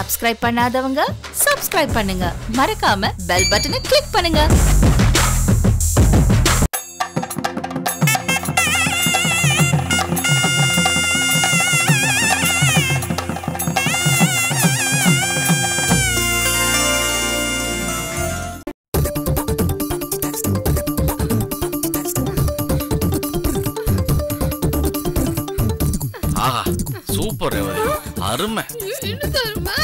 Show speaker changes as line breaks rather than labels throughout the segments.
Subscribe பண்ணாதவங்க subscribe பண்ணுங்க மறக்காம பெல் பட்டனை கிளிக் பண்ணுங்க
ஆஹா சூப்பர் ரேவதி அருமை
என்ன தருமா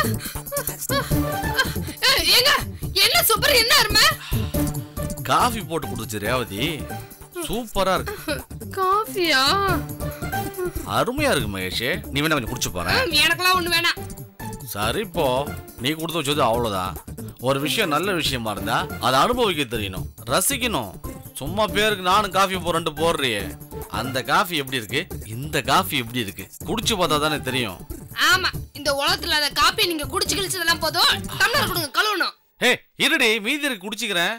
ஏங்க என்ன சூப்பர் என்ன அருமை
காஃபி போட்டு கொடுத்துச்சு ரேவதி சூப்பரா இருக்கு
காஃபியா
அருமையா இருக்கு மகேஷ் நீ வேணா கொஞ்சம் குடிச்சு போறேன்
எனக்கெல்லாம் ஒண்ணு வேணாம்
சரி இப்போ நீ கொடுத்து வச்சது அவ்வளவுதான் ஒரு விஷயம் நல்ல விஷயமா இருந்தா அதை அனுபவிக்க தெரியணும் ரசிக்கணும் சும்மா பேருக்கு நானும் காஃபி போறேன்ட்டு போடுறியே அந்த காஃபி எப்படி இருக்கு இந்த காஃபி எப்படி இருக்கு குடிச்சு பார்த்தா தானே தெரியும்
ஆமா இந்த உலகத்துல அந்த காப்பி நீங்க குடிச்சு கிழிச்சதெல்லாம் போதும் டம்ளர் கொடுங்க கழுவணும்
ஹே இருடி மீதி இருக்கு குடிச்சுக்கிறேன்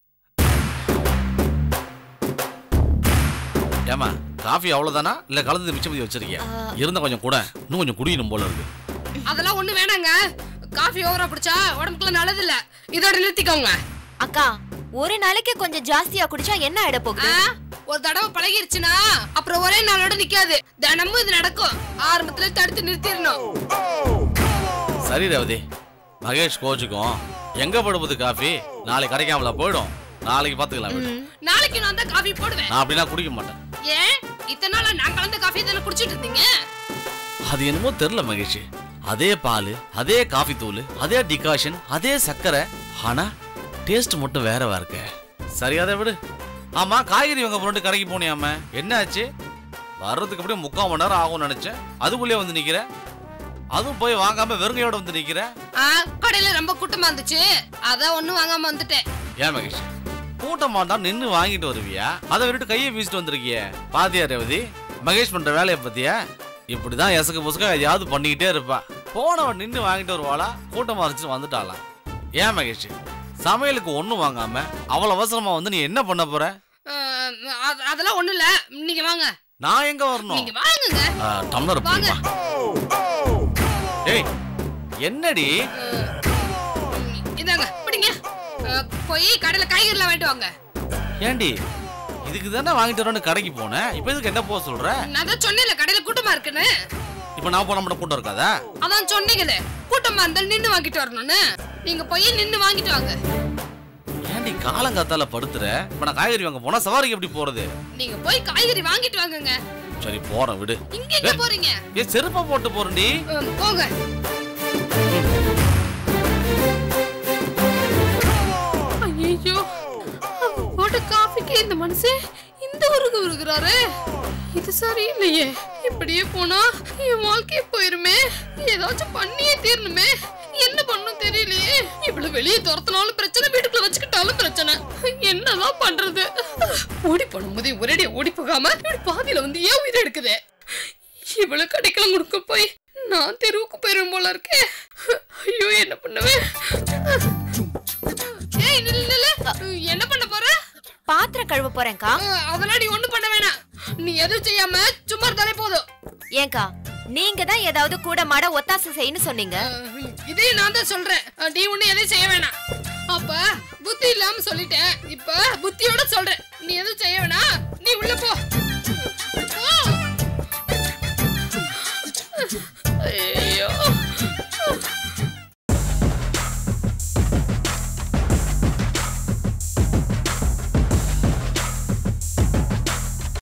ஏமா காஃபி அவ்வளவுதானா இல்ல கலந்து மிச்சம் மீதி வச்சிருக்கியா இருந்தா கொஞ்சம் கூட இன்னும் கொஞ்சம் குடிக்கணும் போல இருக்கு
அதெல்லாம் ஒண்ணு வேணாங்க காஃபி ஓவரா குடிச்சா உடம்புக்குள்ள நல்லது இல்ல இதோட நிறுத்திக்கோங்க
அக்கா ஒரு நாளைக்கு கொஞ்சம் ஜாஸ்தியா குடிச்சா என்ன ஆயிட
ஆ,
போகுது
ஒரு தடவை பழகிருச்சுன்னா அப்புறம் ஒரே நாளோட நிக்காது தினமும் இது நடக்கும் ஆரம்பத்துல தடுத்து நிறுத்திடணும்
சரி ரேவதி மகேஷ் கோச்சுக்கும் எங்க படுப்பது காஃபி நாளைக்கு கிடைக்காமல போயிடும் நாளைக்கு பாத்துக்கலாம் விடு.
நாளைக்கு நான் தான் காஃபி போடுவேன்
நான் அப்படின்னா குடிக்க மாட்டேன்
ஏன் இத்தனை நாளா நான் கலந்த காஃபி தானே குடிச்சிட்டு இருந்தீங்க
அது என்னமோ தெரியல மகேஷ் அதே பால் அதே காஃபி தூள் அதே டிகாஷன் அதே சர்க்கரை ஆனா டேஸ்ட் மட்டும் வேறவா இருக்க சரி அதை விடு ஆமா காய்கறி வாங்க போட்டு கடைக்கு போனியாம என்ன ஆச்சு வர்றதுக்கு அப்படியே முக்கால் மணி நேரம் ஆகும்னு நினைச்சேன் அதுக்குள்ளே வந்து நிக்கிற அதுவும் போய் வாங்காம வெறுங்கையோட வந்து நிக்கிற
ஆ கடையில ரொம்ப கூட்டமா இருந்துச்சு அதான் ஒண்ணும் வாங்காம வந்துட்டேன்
ஏன் மகேஷ் கூட்டமா தான் நின்னு வாங்கிட்டு வருவியா அதை விட்டுட்டு கையை வீசிட்டு வந்திருக்கியே பாத்தியா ரேவதி மகேஷ் பண்ற வேலையை பத்தியா இப்படிதான் எசக்கு புசக்க எதையாவது பண்ணிக்கிட்டே இருப்பா போனவன் நின்னு வாங்கிட்டு வருவாளா கூட்டமா இருந்துச்சு வந்துட்டாளாம் ஏன் மகேஷ் சமையலுக்கு ஒண்ணும் வாங்காம அவ்வளவு அவசரமா வந்து நீ என்ன பண்ண போற
ஆ, அ- அதெல்லாம் ஒண்ணும் இல்ல நீங்க வாங்க
நான் எங்க வரணும்
நீங்க வாங்குங்க
ஆ, டம்ளர்
வாங்க.
போடுமா ஏய் என்னடி
இதாங்க பிடிங்க ஆ, போய் கடையில காய்கறிலாம் வாங்கிட்டு வாங்க
ஏண்டி இதுக்கு தானே வாங்கிட்டு வரணும்னு கடைக்கு போனேன் இப்போ இதுக்கு என்ன போக சொல்ற
நான் தான் சொன்னேன்ல கடையில கூட்டமா இருக்குன்னு
இப்போ நான் போன மட்டும் கூட்டம் இருக்காதா
அதான் சொன்னீங்களே கூட்டமா இருந்தாலும் நின்னு வாங்கிட்டு வரணும்னு நீங்க போய் நின்னு வாங்கிட்டு வாங்க
ஏன்டி காலங்காத்தால படுத்துற இப்ப நான் காய்கறி வாங்க போனா சவாரிக்கு எப்படி போறது
நீங்க போய் காய்கறி வாங்கிட்டு வாங்குங்க
சரி போறேன் விடு
இங்க எங்க போறீங்க
ஏ செருப்பா போட்டு போறேன்டி
ம், போங்க ஐயோ போட்ட காஃபிக்கு இந்த மனுஷன் இந்த உருகு உருகுறாரு இது சரியில்லையே இப்படியே போனா என் வாழ்க்கையே போயிருமே ஏதாச்சும் பண்ணியே தீரணுமே என்ன பண்ணும் தெரியலையே இவ்வளவு வெளியே துரத்தினாலும் பிரச்சனை வீட்டுக்குள்ள வச்சுக்கிட்டாலும் பிரச்சனை என்னதான் பண்றது ஓடி போடும்போது ஒரேடியா ஓடி போகாம இப்படி பாதியில வந்து ஏன் உயிரை எடுக்குதே இவ்வளவு கடைக்கெல்லாம் கொடுக்க போய் நான் தெருவுக்கு போயிரும் போல இருக்கே ஐயோ என்ன பண்ணுவேன் ஏய் நில்லு நில்லு என்ன பண்ண போற
பாத்திரம் கழுவ போறேன்க்கா
அஹ், அதெல்லாம் நீ ஒண்ணும் பண்ண வேணாம் நீ எதுவும் செய்யாம சும்மா இருந்தாலே போதும்
ஏன்க்கா நீங்க தான் ஏதாவது கூட மாட ஒத்தாசை செய்யன்னு சொன்னீங்க
அஹ், இதையும் நான் தான் சொல்றேன் அஹ், நீ ஒண்ணு எதையும் செய்ய வேணாம் அப்ப புத்தி இல்லாம சொல்லிட்டேன் இப்ப புத்தியோட சொல்றேன் நீ எதுவும் செய்ய வேணாம் நீ உள்ள போ போ. ஐயோ